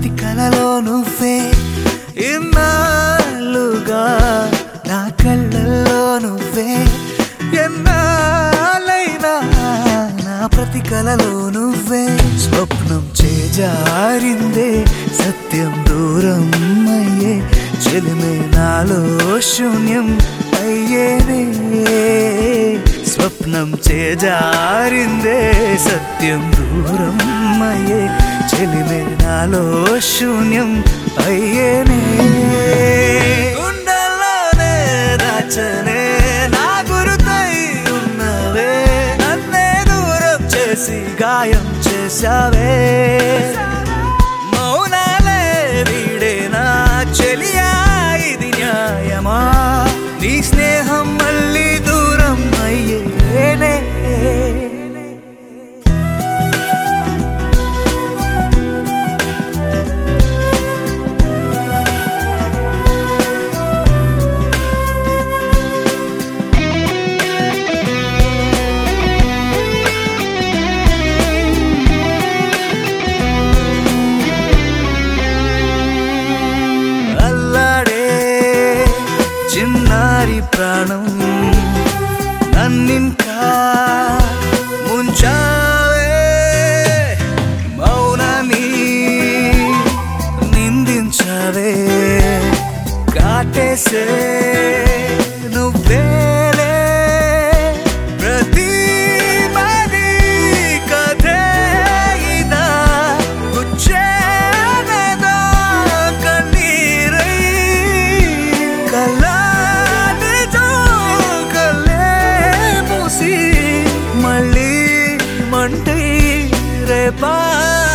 ప్రతి కలలో నువ్వే ఇన్నాళ్ళుగా నా కళ్ళల్లో నువ్వే ఎన్నాళ్ళైనా నా ప్రతి కలలో నువ్వే స్వప్నం చేజారిందే సత్యం దూరం అయ్యే చెలిమే నాలో శూన్యం అయ్యేనే స్వప్నం చేజారిందే సత్యం దూరం అయ్యే చెలిమే నాలో శూన్యం అయ్యేనే గుండెల్లోనే దాచనే నా గురుతై ఉన్నవే నన్నే దూరం చేసి గాయం చేశావే మౌనాలే వీడేనా చెలియా ఇది న్యాయమా నీ స్నేహం మళ్ళీ దూరం అయ్యేనే అల్లాడే చిన్నారి ప్రాణం నన్నింకా ముంచావే మౌనని నిందించావే కాటేసే నువ్వేలే ప్రతి మది కథే ఇదా గుచ్చేనదా కన్నీరై కళ్ళాని జోకలే మూసి మళ్ళీ మంటై రేపా